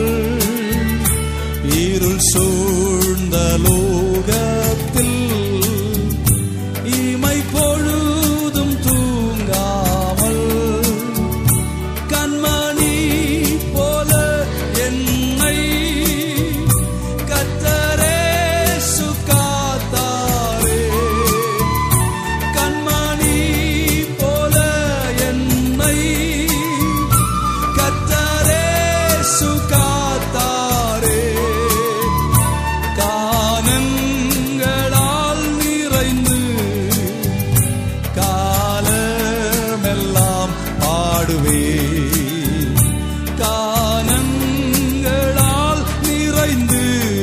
இருள் சூழ்ந்த லோகத்தில் இமை பொழுதும் தூங்காமல் கண்மணி போல என்னை கத்தரே சுகாத்தாரே கண்மணி போல என்னை கத்தரே சுகாத்தாரே கானங்களால் நிறைந்து காலமெல்லாம் பாடுவே கானங்களால் நிறைந்து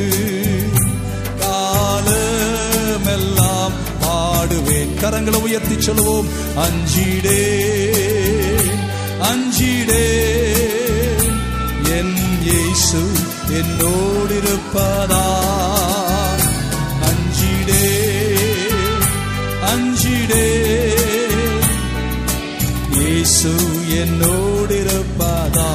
காலமெல்லாம் பாடுவேன் கரங்களை உயர்த்தி சொல்லுவோம் அஞ்சிடே அஞ்சிடே என் இயேசு என்னோடு இருப்பதா அஞ்சிடே அஞ்சிடே இயேசு என்னோடு இருப்பதா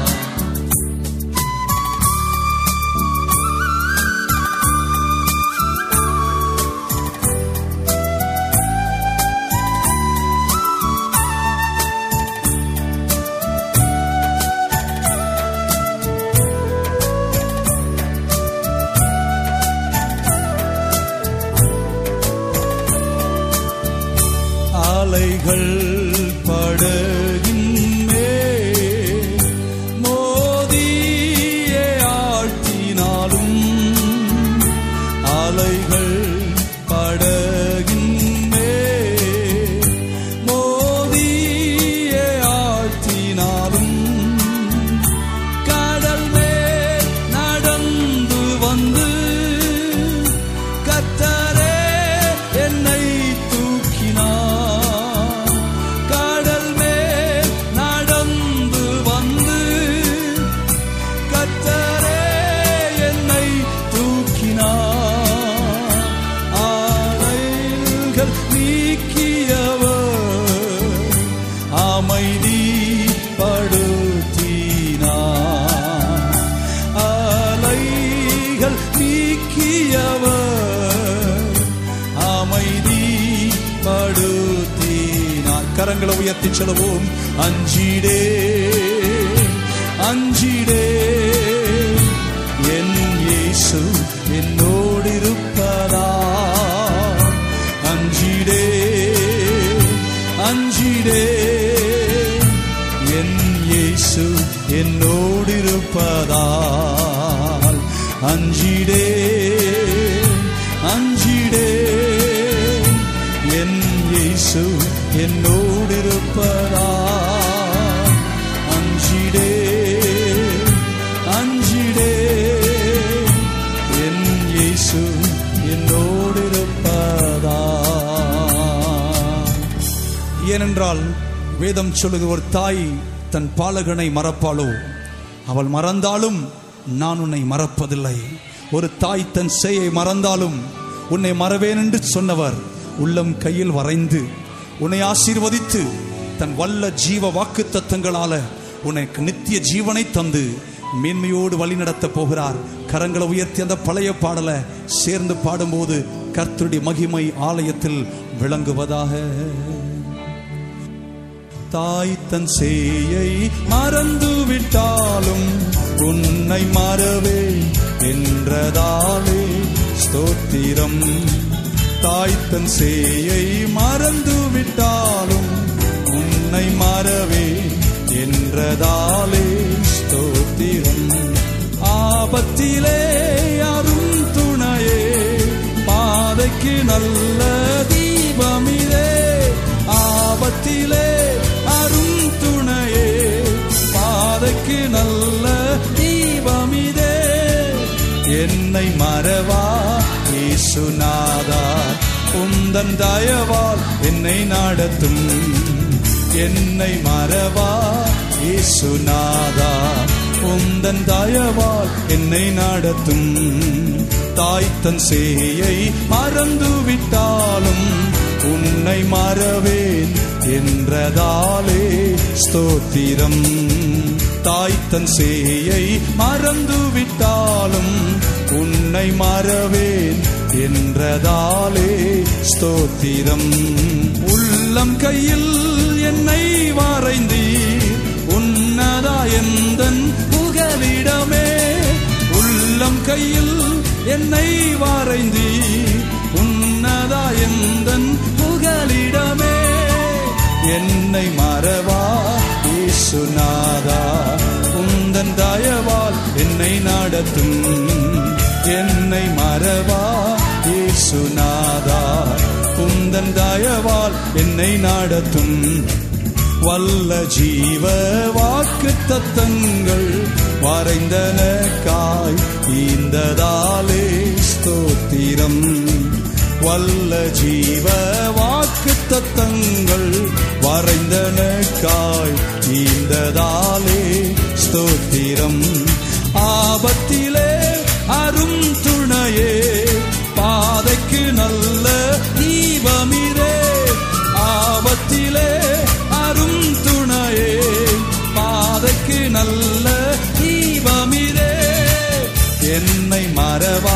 அலைகள் படகின் மேல் மோதியே ஆழ்த்தினாலும் அலைகள் படகின் மேல் மோதியே ஆழ்த்தினாலும் கடல் மேல் நடந்து வந்து கத்தரே என்னை தூக்கினார் கடல் மேல் நடந்து வந்து கத்தரே என்னை தூக்கினார் ஆலைகள் நீக்கியவர் அமைதிப்படுத்தினார் அலைகள் நீக்கியவர் அமைதிப்படுத்தினார் கரங்களை உயர்த்தி சொல்லுவோம் அஞ்சிடே அஞ்சிடே என் இயேசு என்னோடு இருப்பதா அஞ்சிடே அஞ்சிடே என் இயேசு என்னோடு இருப்பதால் அஞ்சிடே அஞ்சிடே என் இயேசு என்னோடு இருப்பதால் அஞ்சிடே அஞ்சிடே என் இயேசு என்னோடு இருப்பதா ஏனென்றால் வேதம் சொல்லுது ஒரு தாய் தன் பாலகனை மறப்பாளோ அவள் மறந்தாலும் நான் உன்னை மறப்பதில்லை ஒரு தாய் தன் சேயை மறந்தாலும் உன்னை மறவேன் என்று சொன்னவர் உள்ளம் கையில் வரைந்து உன்னை ஆசீர்வதித்து தன் வல்ல ஜீவ வாக்கு தத்தங்களால உனக்கு நித்திய ஜீவனை தந்து மேன்மையோடு வழி நடத்த போகிறார் கரங்களை உயர்த்தி அந்த பழைய பாடலை சேர்ந்து பாடும்போது கர்த்தருடைய மகிமை ஆலயத்தில் விளங்குவதாக தாய் தன் சேயை மறந்து விட்டாலும் உன்னை மறவே என்றதாலே ஸ்தோத்திரம் தாய் தன் சேயை மறந்து விட்டாலும் உன்னை மறவே என்றதாலே ஸ்தோத்திரம் ஆபத்திலே அரும் துணையே பாதைக்கு நல்ல தீபமிலே ஆபத்திலே அரும் துணையே பாதைக்கு நல்ல தீபமிதே என்னை மறவா இயேசுநாதா உந்தன் தயவால் என்னை நடத்தும் என்னை மறவா இயேசுநாதா உந்தன் தயவால் என்னை நடத்தும் தாய் தன் சேயை மறந்து விட்டாலும் உன்னை மறவேன் என்றதாலே ஸ்தோத்திரம் தாய் தன் சேயை மறந்து விட்டாலும் உன்னை மறவேன் என்றதாலே ஸ்தோத்திரம் உள்ளம் கையில் என்னை வரைந்தீர் உன்னதா எந்தன் புகலிடமே உள்ளம் கையில் என்னை வரைந்தீர் உன்னதா எந்தன் புகலிடமே என்னை மறவா இயேசுநாதா உந்தன் தயவால் என்னை நடத்தும் என்னை மறவா இயேசுநாதா உந்தன் தயவால் என்னை நடத்தும் வல்ல ஜீவ வாக்கு தத்தங்கள் வரைந்தனக்காய் ஈந்ததாலே ஸ்தோத்திரம் வல்ல ஜீவ வாக்கு தத்தங்கள் வரைந்தனக்காய் ஈந்ததாலே ஸ்தோத்திரம் ஆபத்திலே அரும் துணையே பாதைக்கு நல்ல தீபமிரே ஆபத்திலே அரும் துணையே பாதைக்கு நல்ல தீபமிரே என்னை மறவா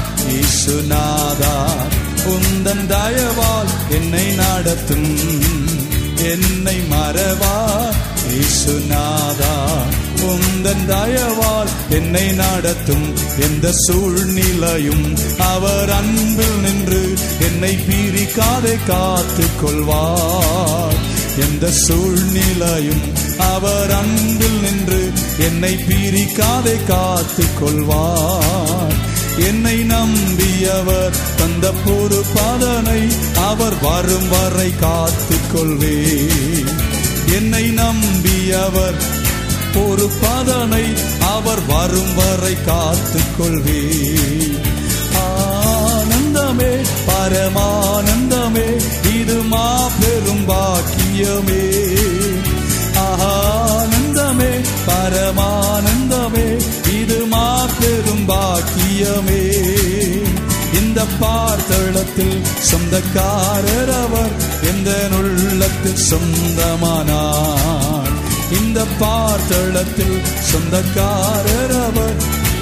இசுநாதா உந்தன் தயவால் என்னை நடத்தும் என்னை மறவா இசுநாதா உந்தன் தயவால் என்னை நடத்தும் எந்த சூழ்நிலையும் அவர் அன்பில் நின்று என்னை பிரிக்காதே காத்துக் கொள்வார் எந்த சூழ்நிலையும் அவர் அன்பில் நின்று என்னை பிரிக்காதே காத்துக் கொள்வார் என்னை நம்பியவர் தந்த பொறு பலனை அவர் வரும் வரை காத்துக் கொள்வே என்னை நம்பியவர் ஒரு பதனை அவர் வரும் வரை காத்துக் கொள்வே ஆனந்தமே பரமானந்தமே இது மாபெரும் பாக்கியமே ஆனந்தமே பரமானந்தமே இது மாபெரும் பாக்கியமே இந்த பார்த்தளத்தில் சொந்தக்காரர் அவர் எந்த உள்ளத்தில் சொந்தமானார் இந்த பார்த்தளத்தில் சொந்தக்காரர் அவர்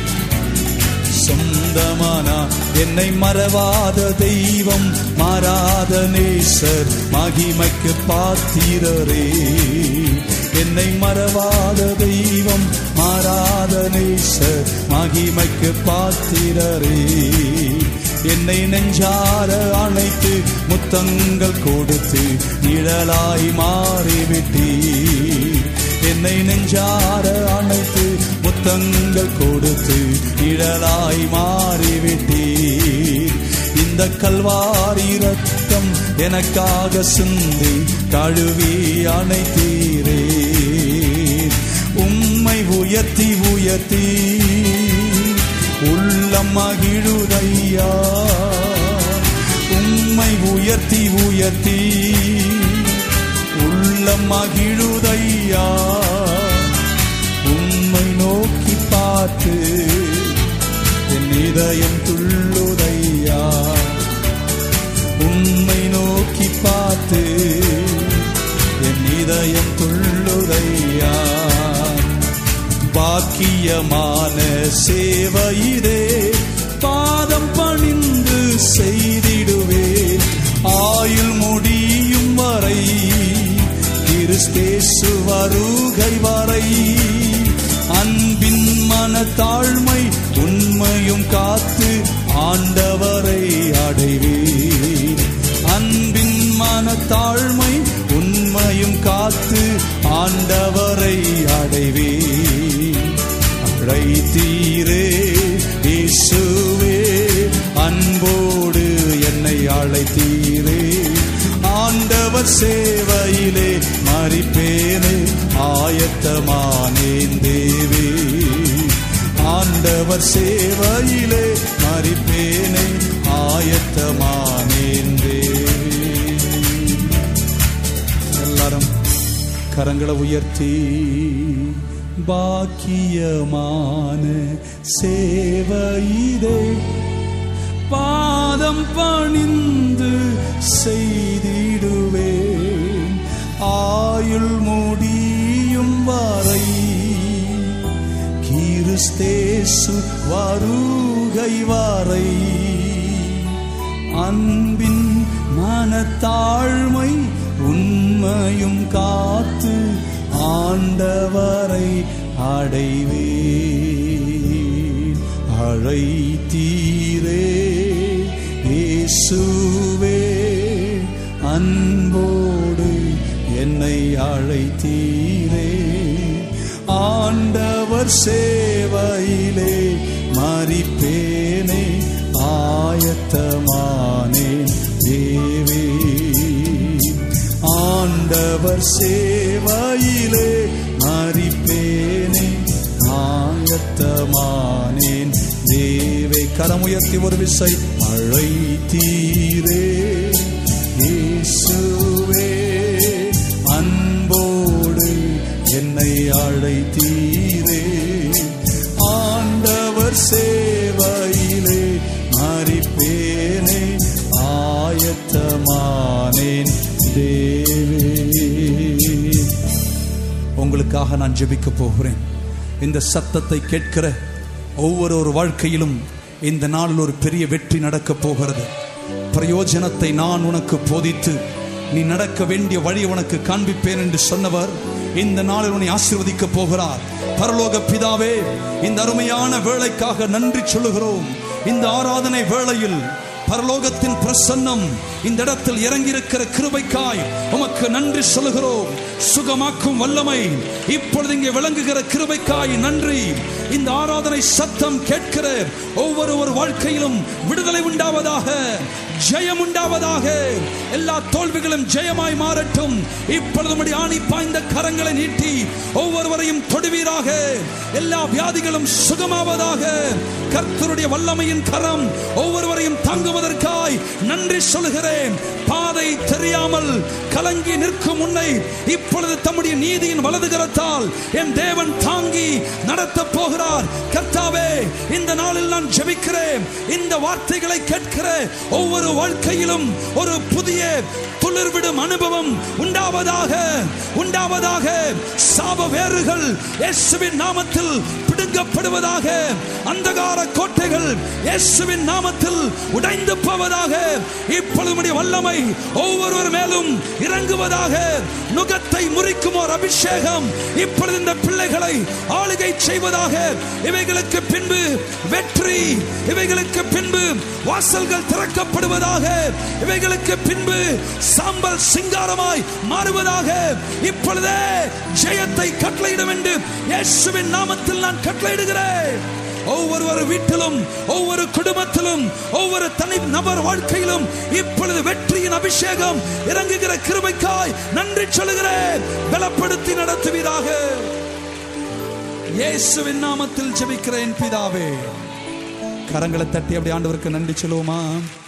சொந்தமானா என்னை மறவாத தெய்வம் மாறாத நேசர் மகிமைக்கு பாத்திரரே என்னை மறவாத தெய்வம் மாறாத நேசர் மகிமைக்கு பாத்திரரே என்னை நெஞ்சார அணைத்து முத்தங்கள் கொடுத்து நிழலாய் மாறிவிட்டீர் என்னை நெஞ்சார அணைத்து முத்தங்கள் கொடுத்து நிழலாய் மாறிவிட்டீர் இந்த கல்வாரி ரத்தம் எனக்காக சிந்தி கழுவி அணைத்தீரே உம்மை உயர்த்தி உயர்த்தி உள்ளம் மகிழுதையா உம்மை உயர்த்தி உயர்த்தி உள்ளம் மகிழுதையா உம்மை நோக்கி பார்த்து என் இதயம் துள்ளுதையா உம்மை நோக்கி பார்த்து என் இதயம் துள்ளுதையா பாக்கியமான சேவையிலே பாதம் பணிந்து செய்திடுவேன் ஆயுள் முடியும் வரை கிறிஸ்தேசு வருகை வரை அன்பின் மனத்தாழ்மை உண்மையும் காத்து ஆண்டவரை அடைவேன் அன்பின் மனத்தாழ்மை உண்மையும் காத்து ஆண்டவரை அடைவேன் அழைத்தீரே இயேசுவே அன்போடு என்னை அழைத்தீரே ஆண்டவர் சேவையிலே மறிப்பேனே ஆயத்தமானேன் தேவே ஆண்டவர் சேவையிலே மறிப்பேனே ஆயத்தமானேன் தேவே எல்லாரும் கரங்களை உயர்த்தி பாக்கியமான சேவையிலே பாதம் பணிந்து செய்தி ஆயுள் முடியும் வரை கிறிஸ்தேசு வருகை வரை அன்பின் மனத்தாழ்மை உண்மையும் காத்து ஆண்டவரை அடைவே அழைத்தீரே இயேசுவே அன்போடு என்னை அழைத்தீரே ஆண்டவர் சேவையிலே மறிப்பேனே ஆயத்தமானேன் தேவே ஆண்டவர் சேவையிலே மறிப்பேனே ஆயத்தமானேன் தேவே கரமுயர்த்தி ஒரு விசை அழைத்தீரே இயேசுவே அன்போடு என்னை அழைத்தீரே ஆண்டவர் சேவையிலே மறிப்பேனே ஆயத்தமானேன் தேவே உங்களுக்காக நான் ஜெபிக்க போகிறேன் இந்த சத்தத்தை கேட்கிற ஒவ்வொரு ஒரு வாழ்க்கையிலும் இந்த நாளில் ஒரு பெரிய வெற்றி நடக்க போகிறது பிரயோஜனத்தை நான் உனக்கு போதித்து நீ நடக்க வேண்டிய வழி உனக்கு காண்பிப்பேன் என்று சொன்னவர் இந்த நாளில் உன்னை ஆசீர்வதிக்க போகிறார் பரலோக பிதாவே இந்த அருமையான வேலைக்காக நன்றி சொல்லுகிறோம் இந்த ஆராதனை வேளையில் பரலோகத்தின் பிரசன்னம் இந்த இடத்தில் இறங்கியிருக்கிற கிருபைக்காய் உமக்கு நன்றி சொல்லுகிறோம் சுகமாக்கும் வல்லமை இப்பொழுது இங்கே விளங்குகிற கிருபைக்காய் நன்றி இந்த ஆராதனை சத்தம் கேட்கிற ஒவ்வொரு ஒரு வாழ்க்கையிலும் விடுதலை உண்டாவதாக ஜெயம் உண்டாவதாக எல்லா தோல்விகளும் ஜெயமாய் மாறட்டும் இப்பொழுது உம்முடைய ஆணி பாய்ந்த கரங்களை நீட்டி ஒவ்வொருவரையும் தொடுவீராக எல்லா வியாதிகளும் சுகமாவதாக கர்த்தருடைய வல்லமையின் கரம் ஒவ்வொருவரையும் தாங்குவதற்காய் நன்றி சொல்கிறேன் பாதை தெரியாமல் கலங்கி நிற்கும் உன்னை இப்பொழுது தம்முடைய நீதியின் வலது கரத்தால் என் தேவன் தாங்கி நடத்த போகிறார் கர்த்தாவே இந்த நாளில் நான் ஜெபிக்கிறேன் இந்த வார்த்தைகளை கேட்கிற ஒவ்வொரு வாழ்க்கையிலும் ஒரு புதிய துளிர்விடும் அனுபவம் உண்டாவதாக உண்டாவதாக சாப வேறுகள் இயேசுவின் நாமத்தில் பிடுங்கப்படுவதாக அந்தகார கோட்டைகள் இயேசுவின் நாமத்தில் உடைந்து போவதாக இப்பொழுது உம்முடைய வல்லமை ஒவ்வொருவர் மேலும் இறங்குவதாக நுகத்தை முறிக்கும் ஒரு அபிஷேகம் இப்பொழுது இந்த பிள்ளைகளை ஆளுகை செய்வதாக இவைகளுக்கு பின்பு வெற்றி இவைகளுக்கு பின்பு வாசல்கள் திறக்கப்படுவதாக இவைகளுக்கு பின்பு சாம்பல் சிங்காரமாய் மாறுவதாக இப்பொழுதே ஜெயத்தை கட்டளையிடும் என்று இயேசுவின் நாமத்தில் நான் கட்டளையிடுகிறேன் ஒவ்வொரு வீட்டிலும் ஒவ்வொரு குடும்பத்திலும் ஒவ்வொரு தனி நபர் வாழ்க்கையிலும் இப்பொழுது வெற்றியின் அபிஷேகம் இறங்குகிற கிருபைக்காய் நன்றி சொல்லுகிறேன் பலப்படுத்தி நடத்துவீராக இயேசுவின் நாமத்தில் ஜெபிக்கிறேன் பிதாவே கரங்களை தட்டி அப்படி ஆண்டவருக்கு நன்றி சொல்லுவோமா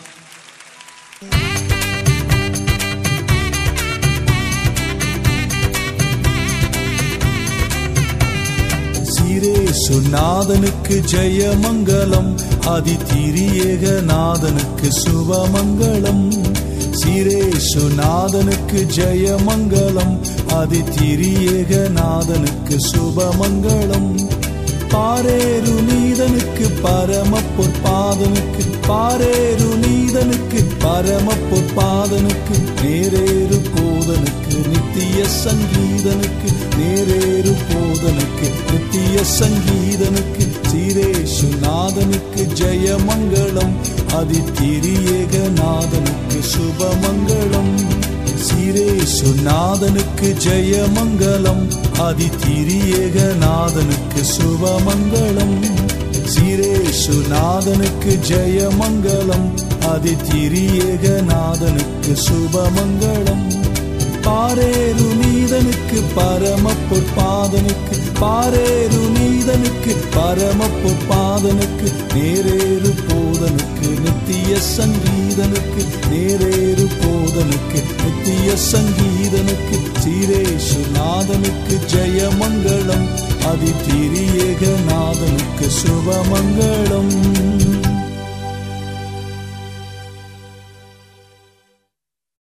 சீரேசுநாதனுக்கு ஜெயமங்கலம் அதிதிரியேக நாதனுக்கு சுபமங்கலம் சீரேசுநாதனுக்கு ஜெயமங்கலம் அதிதிரியேக நாதனுக்கு சுபமங்கலம் பாரேரு நீதனுக்கு பரம பொற்பாதனுக்கு பாரேரு நீதனுக்கு பரம பொற்பாதனுக்கு நேரேறு போதனுக்கு நித்திய சங்கீதனுக்கு நேரேறு போதனுக்கு நித்திய சங்கீதனுக்கு சீரேஷு நாதனுக்கு ஜெயமங்கலம் அதித்திரியேக நாதனுக்கு சுபமங்கலம் சீரேசு நாதனுக்கு ஜெயமங்கலம் அதித்திரியேக நாதனுக்கு சுபமங்கலம் சீரேசு நாதனுக்கு ஜெயமங்கலம் அதித்திரியேக நாதனுக்கு சுபமங்கலம் பாரேரு நீதனுக்கு பரம பொற்பாதனுக்கு பாரேரு நீதனுக்கு பரம பொற்பாதனுக்கு நேரேறு போதனுக்கு நித்திய சங்கீதனுக்கு நேரேறு போதனுக்கு நித்திய சங்கீதனுக்கு சீரேஷு நாதனுக்கு ஜெயமங்கலம் அதித்திரியேக நாதனுக்கு சுபமங்கலம்